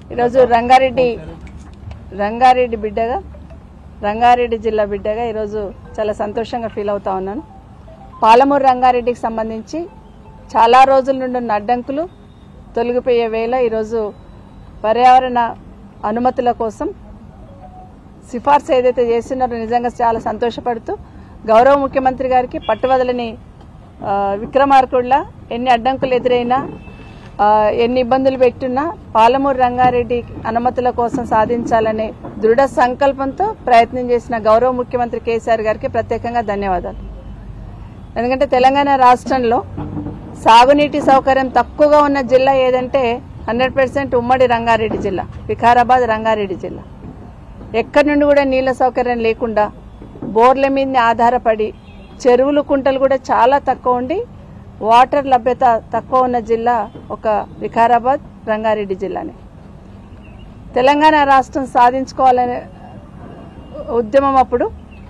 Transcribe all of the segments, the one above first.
ఈరోజు రంగారెడ్డి రంగారెడ్డి బిడ్డగా రంగారెడ్డి జిల్లా బిడ్డగా ఈరోజు చాలా సంతోషంగా ఫీల్ అవుతా ఉన్నాను పాలమూరు రంగారెడ్డికి సంబంధించి చాలా రోజుల నుండి ఉన్న అడ్డంకులు తొలగిపోయే వేళ ఈరోజు పర్యావరణ అనుమతుల కోసం సిఫార్సు ఏదైతే చేస్తున్నారో నిజంగా చాలా సంతోషపడుతూ గౌరవ ముఖ్యమంత్రి గారికి పట్టువదలని ఆ, విక్రమార్కుడిలా ఎన్ని అడ్డంకులు ఎదురైనా ఆ, ఎన్ని ఇబ్బందులు పెట్టినా పాలమూరు రంగారెడ్డి అనుమతుల కోసం సాధించాలనే దృఢ సంకల్పంతో ప్రయత్నం చేసిన గౌరవ ముఖ్యమంత్రి కేసీఆర్ గారికి ప్రత్యేకంగా ధన్యవాదాలు ఎందుకంటే తెలంగాణ రాష్ట్రంలో సాగునీటి సౌకర్యం తక్కువగా ఉన్న జిల్లా ఏదంటే హండ్రెడ్ పర్సెంట్ ఉమ్మడి రంగారెడ్డి జిల్లా వికారాబాద్ రంగారెడ్డి జిల్లా ఎక్కడి నుండి కూడా నీళ్ళ సౌకర్యం లేకుండా బోర్ల మీదనే ఆధారపడి చెరువులు కుంటలు కూడా చాలా తక్కువ ఉండి వాటర్ లభ్యత తక్కువ ఉన్న జిల్లా ఒక వికారాబాద్ రంగారెడ్డి జిల్లానే తెలంగాణ రాష్ట్రం సాధించుకోవాలనే ఉద్యమం అప్పుడు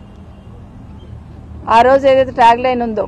ఆ రోజు ఏదైతే ట్యాగ్ లైన్ ఉందో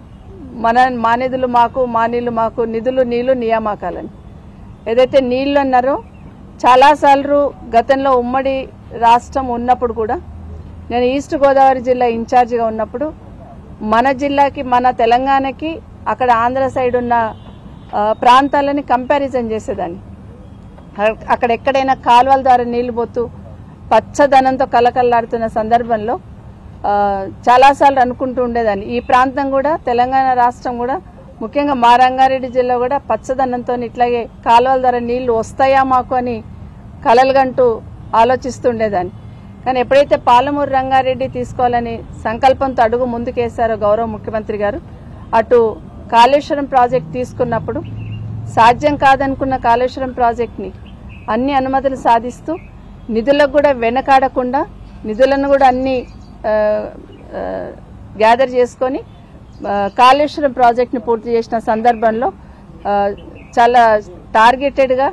మన మా నిధులు మాకు మా నీళ్లు మాకు నిధులు నీళ్లు నియామకాలని ఏదైతే నీళ్లు అన్నారో చాలాసార్లు గతంలో ఉమ్మడి రాష్ట్రం ఉన్నప్పుడు కూడా నేను ఈస్ట్ గోదావరి జిల్లా ఇన్ఛార్జిగా ఉన్నప్పుడు మన జిల్లాకి మన తెలంగాణకి అక్కడ ఆంధ్ర సైడ్ ఉన్న ఆ, ప్రాంతాలని కంపారిజన్ చేసేదాన్ని అక్కడ- అక్కడ ఎక్కడైనా కాలువల ద్వారా నీళ్లు పోతూ పచ్చదనంతో కలకల్లాడుతున్న సందర్భంలో ఆ, చాలాసార్లు అనుకుంటూ ఉండేదాన్ని ఈ ప్రాంతం కూడా తెలంగాణ రాష్ట్రం కూడా ముఖ్యంగా మా రంగారెడ్డి జిల్లా కూడా పచ్చదనంతో ఇట్లాగే కాలువల ద్వారా నీళ్లు వస్తాయా మాకు అని కలలుగంటూ ఆలోచిస్తుండేదాన్ని కానీ ఎప్పుడైతే పాలమూరు రంగారెడ్డి తీసుకోవాలని సంకల్పంతో అడుగు ముందుకేశారో గౌరవ ముఖ్యమంత్రి గారు అటు కాళేశ్వరం ప్రాజెక్ట్ తీసుకున్నప్పుడు సాధ్యం కాదనుకున్న కాళేశ్వరం ప్రాజెక్ట్ని అన్ని అనుమతులు సాధిస్తూ నిధులకు కూడా వెనకాడకుండా నిధులను కూడా అన్ని ఆ, ఆ, గ్యాదర్ చేసుకొని ఆ, కాళేశ్వరం ప్రాజెక్ట్ని పూర్తి చేసిన సందర్భంలో ఆ, చాలా టార్గెటెడ్గా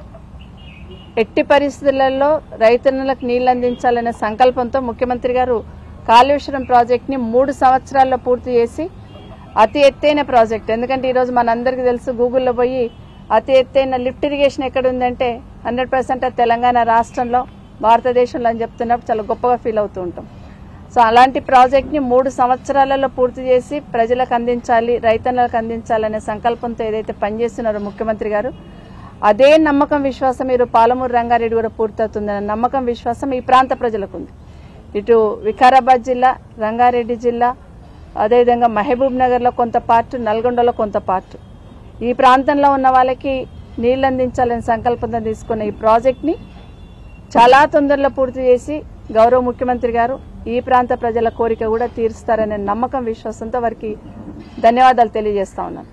ఎట్టి పరిస్థితులలో రైతన్నులకు నీళ్లు అందించాలనే సంకల్పంతో ముఖ్యమంత్రి గారు కాళేశ్వరం ప్రాజెక్ట్ని మూడు సంవత్సరాల్లో పూర్తి చేసి అతి ఎత్తైన ప్రాజెక్ట్ ఎందుకంటే ఈరోజు మనందరికీ తెలుసు గూగుల్లో పోయి అతి ఎత్తైన లిఫ్ట్ ఇరిగేషన్ ఎక్కడ ఉందంటే హండ్రెడ్ పర్సెంట్ తెలంగాణ రాష్ట్రంలో భారతదేశంలో అని చెప్తున్నప్పుడు చాలా గొప్పగా ఫీల్ అవుతూ ఉంటాం సో అలాంటి ప్రాజెక్ట్ని మూడు సంవత్సరాలలో పూర్తి చేసి ప్రజలకు అందించాలి రైతన్నలకు అందించాలనే సంకల్పంతో ఏదైతే పనిచేస్తున్నారో ముఖ్యమంత్రి గారు అదే నమ్మకం విశ్వాసం మీరు పాలమూరు రంగారెడ్డి కూడా పూర్తవుతుందన్న నమ్మకం విశ్వాసం ఈ ప్రాంత ప్రజలకు ఉంది ఇటు వికారాబాద్ జిల్లా రంగారెడ్డి జిల్లా అదేవిధంగా మహబూబ్ నగర్లో కొంత పార్ట్ నల్గొండలో కొంత పార్ట్ ఈ ప్రాంతంలో ఉన్న వాళ్ళకి నీళ్ళు అందించాలని సంకల్పంతో తీసుకున్న ఈ ప్రాజెక్ట్ని చాలా తొందరలో పూర్తి చేసి గౌరవ ముఖ్యమంత్రి గారు ఈ ప్రాంత ప్రజల కోరిక కూడా తీరుస్తారనే నమ్మకం విశ్వాసంతో వారికి ధన్యవాదాలు తెలియజేస్తా ఉన్నాను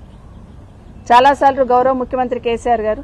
చాలాసార్లు గౌరవ ముఖ్యమంత్రి కేసీఆర్ గారు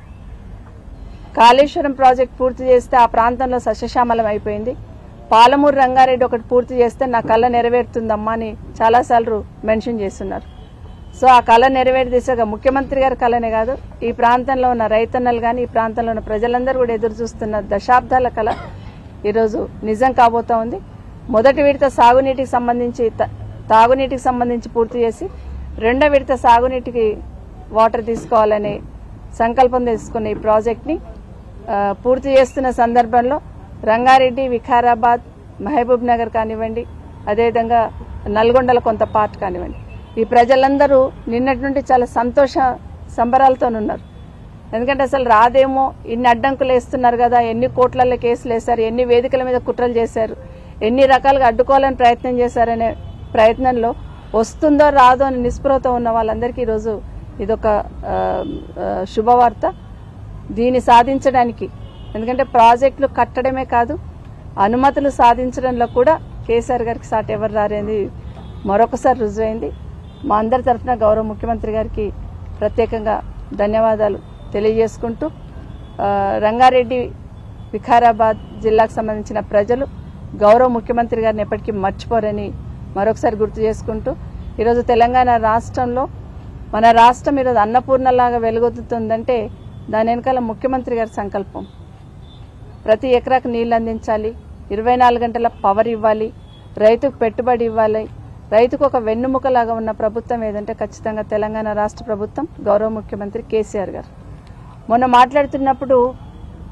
కాళేశ్వరం ప్రాజెక్ట్ పూర్తి చేస్తే ఆ ప్రాంతంలో సస్యశ్యామలం అయిపోయింది పాలమూరు రంగారెడ్డి ఒకటి పూర్తి చేస్తే నా కళ నెరవేరుతుందమ్మా అని చాలాసార్లు మెన్షన్ చేస్తున్నారు సో ఆ కళ నెరవేరు దిశగా ముఖ్యమంత్రి గారి కళనే కాదు ఈ ప్రాంతంలో ఉన్న రైతన్నలు కానీ ఈ ప్రాంతంలో ఉన్న ప్రజలందరూ కూడా ఎదురు చూస్తున్న దశాబ్దాల కళ ఈరోజు నిజం కాబోతా ఉంది మొదటి విడత సాగునీటికి సంబంధించి త- తాగునీటికి సంబంధించి పూర్తి చేసి రెండో విడత సాగునీటికి వాటర్ తీసుకోవాలనే సంకల్పం తీసుకున్న ఈ ప్రాజెక్ట్ని ఆ, పూర్తి చేస్తున్న సందర్భంలో రంగారెడ్డి వికారాబాద్ మహబూబ్ నగర్ కానివ్వండి అదేవిధంగా నల్గొండల కొంత పార్ట్ కానివ్వండి ఈ ప్రజలందరూ నిన్నటి నుండి చాలా సంతోష సంబరాలతో ఉన్నారు ఎందుకంటే అసలు రాదేమో ఇన్ని అడ్డంకులు వేస్తున్నారు కదా ఎన్ని కోట్లలో కేసులు వేశారు ఎన్ని వేదికల మీద కుట్రలు చేశారు ఎన్ని రకాలుగా అడ్డుకోవాలని ప్రయత్నం చేశారనే ప్రయత్నంలో వస్తుందో రాదో అని నిస్పృహతో ఉన్న వాళ్ళందరికీ ఈరోజు ఇదొక ఆ, ఆ, శుభవార్త దీన్ని సాధించడానికి ఎందుకంటే ప్రాజెక్టులు కట్టడమే కాదు అనుమతులు సాధించడంలో కూడా కేసీఆర్ గారికి సాటి ఎవరు రారేది మరొకసారి రుజువైంది మా అందరి తరఫున గౌరవ ముఖ్యమంత్రి గారికి ప్రత్యేకంగా ధన్యవాదాలు తెలియజేసుకుంటూ ఆ, రంగారెడ్డి వికారాబాద్ జిల్లాకు సంబంధించిన ప్రజలు గౌరవ ముఖ్యమంత్రి గారిని ఎప్పటికీ మర్చిపోరని మరొకసారి గుర్తు చేసుకుంటూ ఈరోజు తెలంగాణ రాష్ట్రంలో మన రాష్ట్రం ఈరోజు అన్నపూర్ణలాగా వెలుగొద్దుతుందంటే దాని వెనకాల ముఖ్యమంత్రి గారి సంకల్పం ప్రతి ఎకరాకు నీళ్ళు అందించాలి ఇరవై నాలుగు గంటల పవర్ ఇవ్వాలి రైతుకు పెట్టుబడి ఇవ్వాలి రైతుకు ఒక వెన్నుముకలాగా ఉన్న ప్రభుత్వం ఏదంటే ఖచ్చితంగా తెలంగాణ రాష్ట్ర ప్రభుత్వం గౌరవ ముఖ్యమంత్రి కేసీఆర్ గారు మొన్న మాట్లాడుతున్నప్పుడు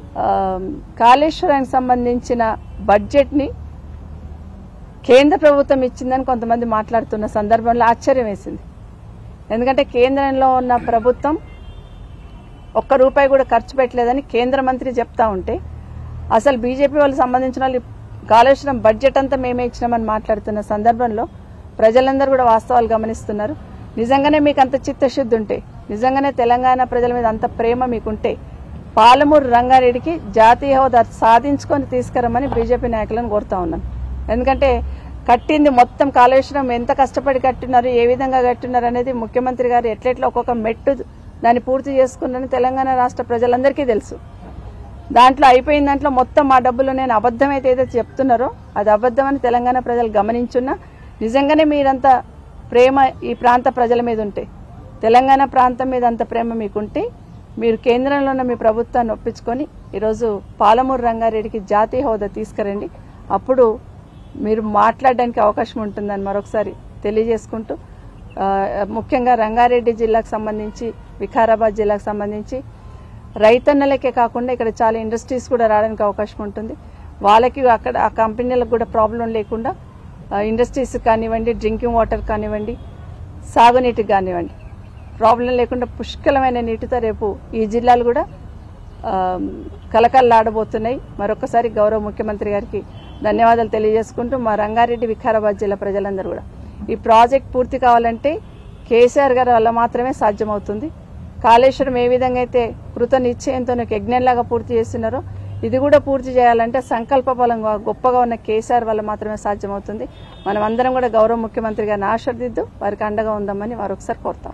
ఆ, కాళేశ్వరానికి సంబంధించిన బడ్జెట్ని కేంద్ర ప్రభుత్వం ఇచ్చిందని కొంతమంది మాట్లాడుతున్న సందర్భంలో ఆశ్చర్యం వేసింది ఎందుకంటే కేంద్రంలో ఉన్న ప్రభుత్వం ఒక్క రూపాయి కూడా ఖర్చు పెట్టలేదని కేంద్ర మంత్రి చెప్తా ఉంటే అసలు బీజేపీ వాళ్ళకి సంబంధించిన వాళ్ళు కాళేశ్వరం బడ్జెట్ అంతా మేమే ఇచ్చినామని మాట్లాడుతున్న సందర్భంలో ప్రజలందరూ కూడా వాస్తవాలు గమనిస్తున్నారు నిజంగానే మీకు అంత చిత్తశుద్ధి ఉంటే నిజంగానే తెలంగాణ ప్రజల మీద అంత ప్రేమ మీకుంటే పాలమూరు రంగారెడ్డికి జాతీయ హోదా సాధించుకొని తీసుకురమ్మని బీజేపీ నాయకులను కోరుతా ఉన్నాను ఎందుకంటే కట్టింది మొత్తం కాళేశ్వరం ఎంత కష్టపడి కట్టినారు ఏ విధంగా కట్టినారు అనేది ముఖ్యమంత్రి గారు ఎట్లెట్లా ఒక్కొక్క మెట్టు దాన్ని పూర్తి చేసుకున్నారని తెలంగాణ రాష్ట్ర ప్రజలందరికీ తెలుసు దాంట్లో అయిపోయిన దాంట్లో మొత్తం మా డబ్బులు నేను అబద్ధం అయితే ఏదైతే చెప్తున్నారో అది అబద్ధమని తెలంగాణ ప్రజలు గమనించున్నా నిజంగానే మీరంతా ప్రేమ ఈ ప్రాంత ప్రజల మీద ఉంటే తెలంగాణ ప్రాంతం మీద అంత ప్రేమ మీకుంటే మీరు కేంద్రంలో ఉన్న మీ ప్రభుత్వాన్ని ఒప్పించుకొని ఈరోజు పాలమూరు రంగారెడ్డికి జాతీయ హోదా తీసుకురండి అప్పుడు మీరు మాట్లాడడానికి అవకాశం ఉంటుందని మరొకసారి తెలియజేసుకుంటూ ఆ, ముఖ్యంగా రంగారెడ్డి జిల్లాకు సంబంధించి వికారాబాద్ జిల్లాకు సంబంధించి రైతన్నలకే కాకుండా ఇక్కడ చాలా ఇండస్ట్రీస్ కూడా రావడానికి అవకాశం ఉంటుంది వాళ్ళకి అక్కడ ఆ కంపెనీలకు కూడా ప్రాబ్లం లేకుండా ఇండస్ట్రీస్ కానివ్వండి డ్రింకింగ్ వాటర్ కానివ్వండి సాగునీటికి కానివ్వండి ప్రాబ్లం లేకుండా పుష్కలమైన నీటితో రేపు ఈ జిల్లాలు కూడా ఆ, కలకల్లాడబోతున్నాయి మరొకసారి గౌరవ ముఖ్యమంత్రి గారికి ధన్యవాదాలు తెలియజేసుకుంటూ మా రంగారెడ్డి వికారాబాద్ జిల్లా ప్రజలందరూ కూడా ఈ ప్రాజెక్ట్ పూర్తి కావాలంటే కేసీఆర్ గారి వల్ల మాత్రమే సాధ్యమవుతుంది కాళేశ్వరం ఏ విధంగా అయితే కృత నిశ్చయంతో ఒక యజ్ఞంలాగా పూర్తి చేస్తున్నారో ఇది కూడా పూర్తి చేయాలంటే సంకల్ప బలంగా గొప్పగా ఉన్న కేసీఆర్ వల్ల మాత్రమే సాధ్యమవుతుంది మనం అందరం కూడా గౌరవ ముఖ్యమంత్రి గారిని ఆశీర్దిద్దు వారికి అండగా ఉందామని మరొకసారి కోరుతాం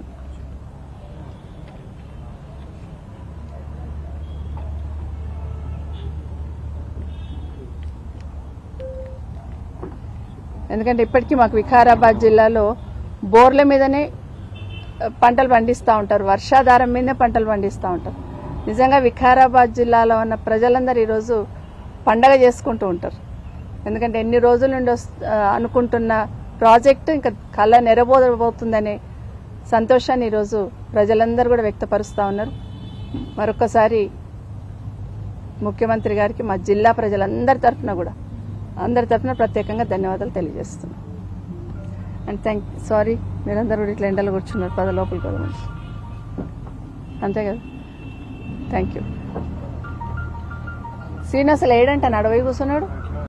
ఎందుకంటే ఇప్పటికీ మాకు వికారాబాద్ జిల్లాలో బోర్ల మీదనే ఆ, పంటలు పండిస్తూ ఉంటారు వర్షాధారం మీదనే పంటలు పండిస్తూ ఉంటారు నిజంగా వికారాబాద్ జిల్లాలో ఉన్న ప్రజలందరూ ఈరోజు పండగ చేసుకుంటూ ఉంటారు ఎందుకంటే ఎన్ని రోజుల నుండి వస్- ఆ, అనుకుంటున్న ప్రాజెక్టు ఇంకా కళ నెరబోదబోతుందనే సంతోషాన్ని ఈరోజు ప్రజలందరూ కూడా వ్యక్తపరుస్తూ ఉన్నారు మరొకసారి ముఖ్యమంత్రి గారికి మా జిల్లా ప్రజలందరి తరఫున కూడా అందరి తరఫున ప్రత్యేకంగా ధన్యవాదాలు తెలియజేస్తున్నాను అండ్ థ్యాంక్ సారీ మీరందరూ కూడా ఇట్లా ఎండలు కూర్చున్నారు పద లోపలికి పదమండి అంతే కదా థ్యాంక్ యూ శ్రీనివాస్ అసలు ఏడంట నడవై కూర్చున్నాడు